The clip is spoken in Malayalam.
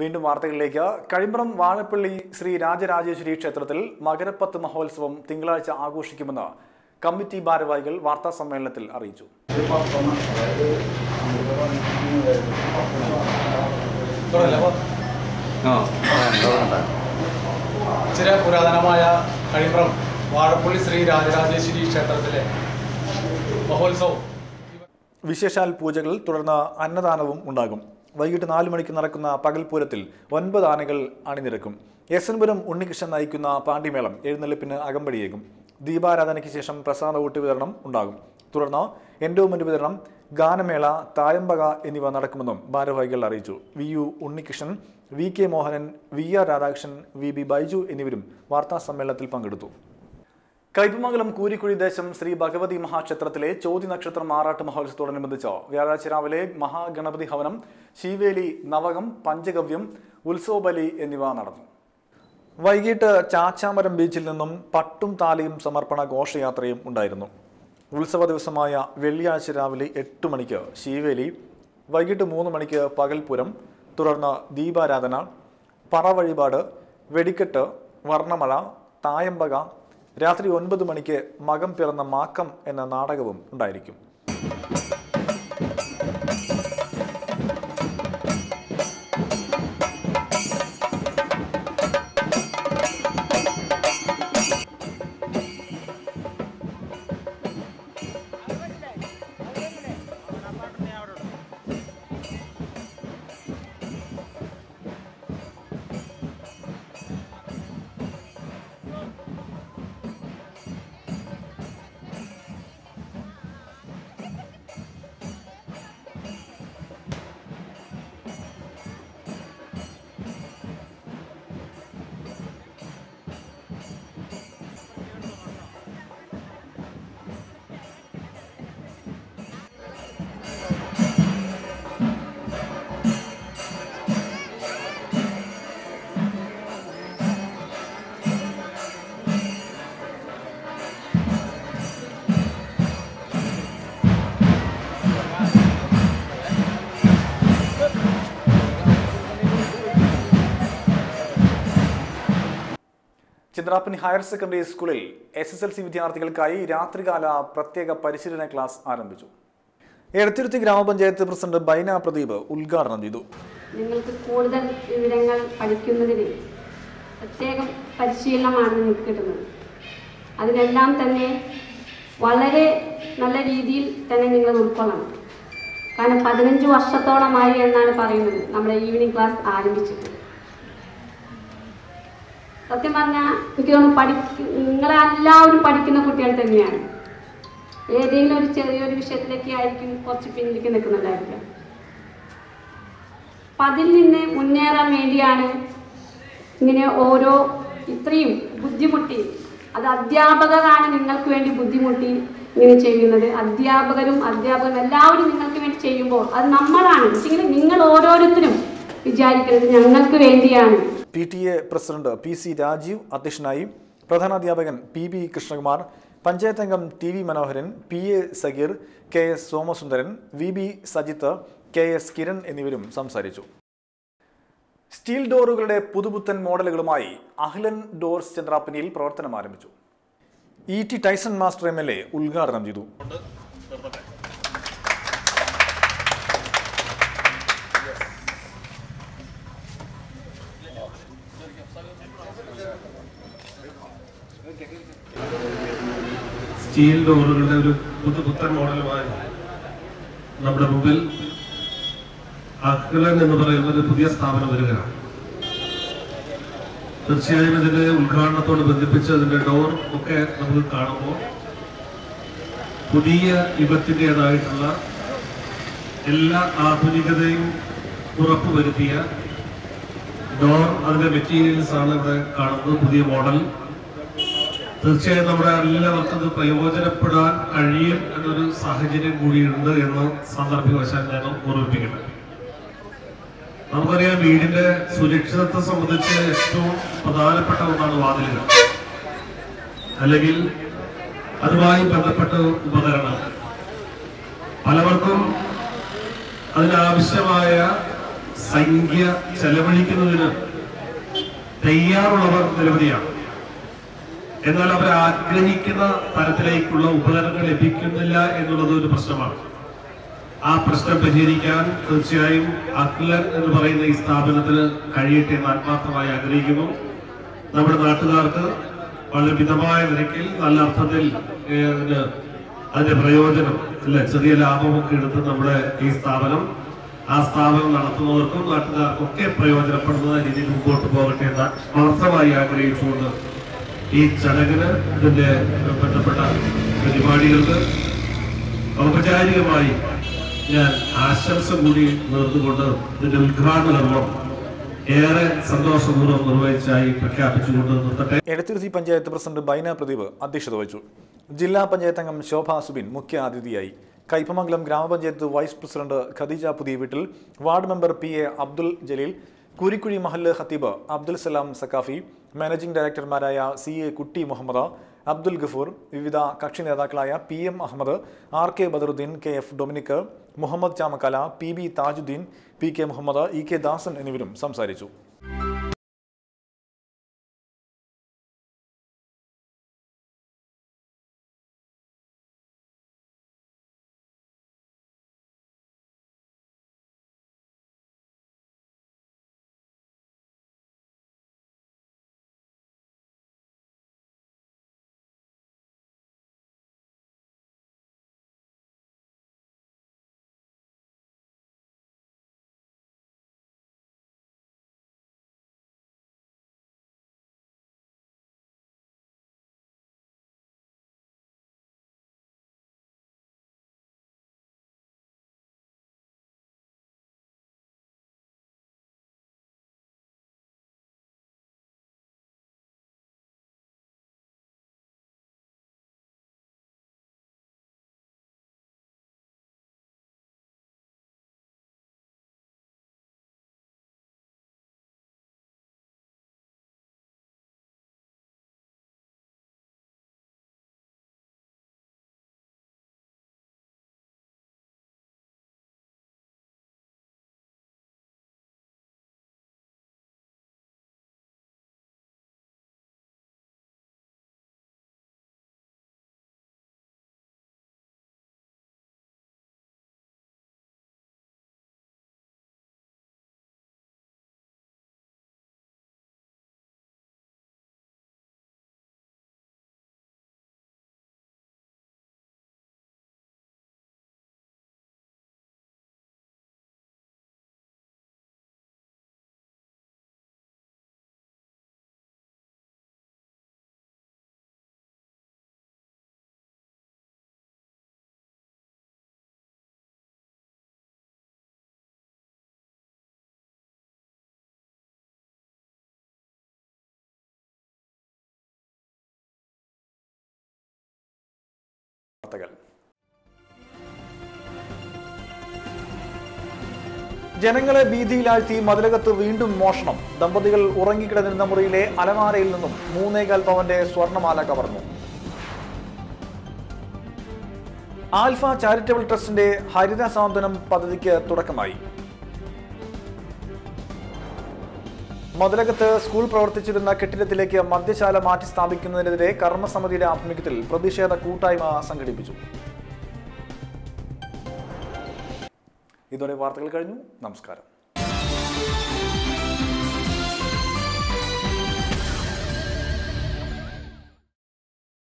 വീണ്ടും വാർത്തകളിലേക്ക് കഴിമ്പ്രം വാഴപ്പള്ളി ശ്രീ രാജരാജേശ്വരി ക്ഷേത്രത്തിൽ മകരപ്പത്ത് മഹോത്സവം തിങ്കളാഴ്ച ആഘോഷിക്കുമെന്ന് കമ്മിറ്റി ഭാരവാഹികൾ വാർത്താ സമ്മേളനത്തിൽ അറിയിച്ചു ചില പുരാതനമായ കഴിമ്പ്രം വാഴപ്പള്ളി ശ്രീ രാജരാജേശ്വരി ക്ഷേത്രത്തിലെ മഹോത്സവം വിശേഷാൽ പൂജകൾ തുടർന്ന് അന്നദാനവും ഉണ്ടാകും വൈകിട്ട് നാലു മണിക്ക് നടക്കുന്ന പകൽപൂരത്തിൽ ഒൻപത് ആനകൾ അണിനിരക്കും യശൻപുരം ഉണ്ണികൃഷ്ണൻ നയിക്കുന്ന പാണ്ടിമേളം എഴുന്നള്ളിപ്പിന് അകമ്പടിയേകും ദീപാരാധനയ്ക്ക് ശേഷം പ്രസാദ ഊട്ട് വിതരണം ഉണ്ടാകും തുടർന്ന് എൻഡോമെന്റ് വിതരണം ഗാനമേള തായമ്പക എന്നിവ നടക്കുമെന്നും ഭാരവാഹികൾ അറിയിച്ചു V U Unnikrishnan V K Mohanan V R Radhakrishnan V B Baiju എന്നിവരും വാർത്താ സമ്മേളനത്തിൽ പങ്കെടുത്തു കൈപ്പമംഗലം കൂരിക്കുഴി ദേശം ശ്രീ ഭഗവതി മഹാക്ഷേത്രത്തിലെ ചോതി നക്ഷത്രം ആറാട്ട് മഹോത്സവത്തോടനുബന്ധിച്ച് വ്യാഴാഴ്ച രാവിലെ മഹാഗണപതി ഹവനം ശീവേലി നവകം പഞ്ചഗവ്യം ഉത്സവബലി എന്നിവ നടന്നു വൈകിട്ട് ചാച്ചാമരം ബീച്ചിൽ നിന്നും പട്ടും താലിയും സമർപ്പണ ഘോഷയാത്രയും ഉണ്ടായിരുന്നു ഉത്സവ ദിവസമായ വെള്ളിയാഴ്ച രാവിലെ എട്ട് മണിക്ക് ശീവേലി വൈകിട്ട് മൂന്ന് മണിക്ക് പകൽപുരം തുടർന്ന് ദീപാരാധന പറ വഴിപാട് വെടിക്കെട്ട് വർണ്ണമഴ തായമ്പക രാത്രി ഒൻപത് മണിക്ക് മകം പിറന്ന മാക്കം എന്ന നാടകവും ഉണ്ടായിരിക്കും ചിത്രാപ്പനി ഹയർ സെക്കൻഡറി സ്കൂളിൽ എസ് എസ് എൽ സി വിദ്യാർത്ഥികൾക്കായി രാത്രികാല പ്രത്യേക പരിശീലന ക്ലാസ് ആരംഭിച്ചു എടത്തിരുത്തി ഗ്രാമപഞ്ചായത്ത് പ്രസിഡന്റ് ബൈന പ്രദീപ് ഉദ്ഘാടനം ചെയ്തു നിങ്ങൾക്ക് കൂടുതൽ വിവരങ്ങൾ പഠിക്കുന്നതിന് പ്രത്യേകം പരിശീലനമാണ് നിങ്ങൾക്ക് കിട്ടുന്നത് അതിനെല്ലാം തന്നെ വളരെ നല്ല രീതിയിൽ തന്നെ നിങ്ങൾ ഉൾക്കൊള്ളണം കാരണം പതിനഞ്ച് വർഷത്തോളമായി എന്നാണ് പറയുന്നത് നമ്മുടെ ഈവനിങ് ക്ലാസ് ആരംഭിച്ചിട്ട് സത്യം പറഞ്ഞാൽ എനിക്ക് തോന്നുന്നു പഠി നിങ്ങളെല്ലാവരും പഠിക്കുന്ന കുട്ടികൾ തന്നെയാണ് ഏതെങ്കിലും ഒരു ചെറിയൊരു വിഷയത്തിലേക്ക് ആയിരിക്കും കുറച്ച് പിന്നിലേക്ക് നിൽക്കുന്നുണ്ടായിരിക്കാം അപ്പം അതിൽ നിന്ന് മുന്നേറാൻ വേണ്ടിയാണ് ഇങ്ങനെ ഓരോ ഇത്രയും ബുദ്ധിമുട്ടി അത് അധ്യാപകരാണ് നിങ്ങൾക്ക് വേണ്ടി ബുദ്ധിമുട്ടി ഇങ്ങനെ ചെയ്യുന്നത് അധ്യാപകരും അധ്യാപകരും എല്ലാവരും നിങ്ങൾക്ക് വേണ്ടി ചെയ്യുമ്പോൾ അത് നമ്മളാണ് പക്ഷേ നിങ്ങൾ ഓരോരുത്തരും വിചാരിക്കുന്നത് ഞങ്ങൾക്ക് വേണ്ടിയാണ് P T A president P C Rajeev അധ്യക്ഷനായി പ്രധാനാധ്യാപകൻ പി ബി കൃഷ്ണകുമാർ പഞ്ചായത്ത് അംഗം T V Manoharan P A Sageer K S Somasundaran V B Sajith K S Kiran എന്നിവരും സംസാരിച്ചു സ്റ്റീൽ ഡോറുകളുടെ പുതുപുത്തൻ മോഡലുകളുമായി അഹ്ലൻ ഡോർസ് ചന്ദ്രാപ്പനിയിൽ പ്രവർത്തനം ആരംഭിച്ചു E T Tyson master M L A ഉദ്ഘാടനം ചെയ്തു സ്റ്റീൽ ഡോറുകളുടെ ഒരു പുതുപുത്തൻ മോഡലുമായി നമ്മുടെ മുമ്പിൽ അഹ്ലൻ എന്ന് പറയുന്ന ഒരു പുതിയ സ്ഥാപനം വരികയാണ് തീർച്ചയായും ഇതിന്റെ ഉദ്ഘാടനത്തോട് ബന്ധിപ്പിച്ച് അതിന്റെ ഡോർ ഒക്കെ നമുക്ക് കാണുമ്പോൾ പുതിയ യുഗത്തിൻ്റെതായിട്ടുള്ള എല്ലാ ആധുനികതയും ഉറപ്പുവരുത്തിയ ഡോർ അതിന്റെ മെറ്റീരിയൽസ് ആണ് ഇവിടെ കാണുന്നത് പുതിയ മോഡൽ തീർച്ചയായും നമ്മുടെ എല്ലാവർക്കും ഇത് പ്രയോജനപ്പെടാൻ കഴിയും എന്നൊരു സാഹചര്യം കൂടിയുണ്ട് എന്ന് സാന്ദർഭികവശാൽ ഞാൻ ഓർമ്മിപ്പിക്കട്ടെ നമുക്കറിയാം വീടിന്റെ സുരക്ഷിതത്വം സംബന്ധിച്ച് ഏറ്റവും പ്രധാനപ്പെട്ട ഒന്നാണ് വാതിലുകൾ അല്ലെങ്കിൽ അതുമായി ബന്ധപ്പെട്ട ഉപകരണങ്ങൾ പലവർക്കും അതിനാവശ്യമായ സംഖ്യ ചെലവഴിക്കുന്നതിന് തയ്യാറുള്ളവർ നിരവധിയാണ് എന്നാൽ അവർ ആഗ്രഹിക്കുന്ന തരത്തിലേക്കുള്ള ഉപകരണങ്ങൾ ലഭിക്കുന്നില്ല എന്നുള്ളത് ഒരു പ്രശ്നമാണ് ആ പ്രശ്നം പരിഹരിക്കാൻ തീർച്ചയായും അഖിലൻ എന്ന് പറയുന്ന ഈ സ്ഥാപനത്തിന് കഴിയട്ടെ എന്ന് ആത്മാർത്ഥമായി ആഗ്രഹിക്കുന്നു നമ്മുടെ നാട്ടുകാർക്ക് വളരെ മിതമായ നിരക്കിൽ നല്ല അർത്ഥത്തിൽ ഏഹ്, അതിന് അതിന്റെ പ്രയോജനം അല്ലെ ചെറിയ ലാഭമൊക്കെ എടുത്ത് നമ്മുടെ ഈ സ്ഥാപനം ആ സ്ഥാപനം നടത്തുന്നവർക്കും നാട്ടുകാർക്കും ഒക്കെ പ്രയോജനപ്പെടുന്ന രീതിയിൽ മുമ്പോട്ട് പോകട്ടെ എന്ന് ആത്മാർത്ഥമായി ആഗ്രഹിച്ചുകൊണ്ട് ഈ ചടങ്ങിന് ഇതിന്റെ ബന്ധപ്പെട്ട പരിപാടികൾക്ക് ഔപചാരികമായി ഞാൻ ആശംസ കൂടി നേർന്നുകൊണ്ട് ഇതിന്റെ ഉദ്ഘാടന കർമ്മം ഏറെ സന്തോഷപൂർവ്വം നിർവഹിച്ചായി പ്രഖ്യാപിച്ചുകൊണ്ട് നിർത്തട്ടെ എടത്തിരുത്തി പഞ്ചായത്ത് പ്രസിഡന്റ് ബൈന പ്രദീപ് അധ്യക്ഷത വഹിച്ചു ജില്ലാ പഞ്ചായത്ത് അംഗം ശോഭ സുബിൻ മുഖ്യ അതിഥിയായി കൈപ്പമംഗലം ഗ്രാമപഞ്ചായത്ത് വൈസ് പ്രസിഡന്റ് ഖദീജ പുതിയ വീട്ടിൽ ward member P A Abdul Jaleel Kurikkuzhi മഹല്ല് ഖത്തീബ് അബ്ദുൽ സലാം സക്കാഫി മാനേജിംഗ് ഡയറക്ടർമാരായ സി എ കുട്ടി മുഹമ്മദ് അബ്ദുൽ ഗഫൂർ വിവിധ കക്ഷി നേതാക്കളായ P M Ahammed R K Badaruddin K F Dominic Muhammad Chamakkala P B Thajudheen P K Muhammad E K Dasan എന്നിവരും സംസാരിച്ചു വാർത്തകൾ ജനങ്ങളെ ഭീതിയിലാഴ്ത്തി മതിലകത്ത് വീണ്ടും മോഷണം ദമ്പതികൾ ഉറങ്ങിക്കിടന്നിരുന്ന മുറിയിലെ അലമാരയിൽ നിന്നും മൂന്നേകാൽ പവന്റെ സ്വർണമാല കവർന്നു ആൽഫ ചാരിറ്റബിൾ ട്രസ്റ്റിന്റെ ഹരിത സാന്ത്വനം പദ്ധതിക്ക് തുടക്കമായി മതിലകത്ത് സ്കൂൾ പ്രവർത്തിച്ചിരുന്ന കെട്ടിടത്തിലേക്ക് മദ്യശാല മാറ്റി സ്ഥാപിക്കുന്നതിനെതിരെ കർമ്മസമിതിയുടെ ആഭിമുഖ്യത്തിൽ പ്രതിഷേധ കൂട്ടായ്മ സംഘടിപ്പിച്ചു ഇതോടെ വാർത്തകൾ കഴിഞ്ഞു നമസ്കാരം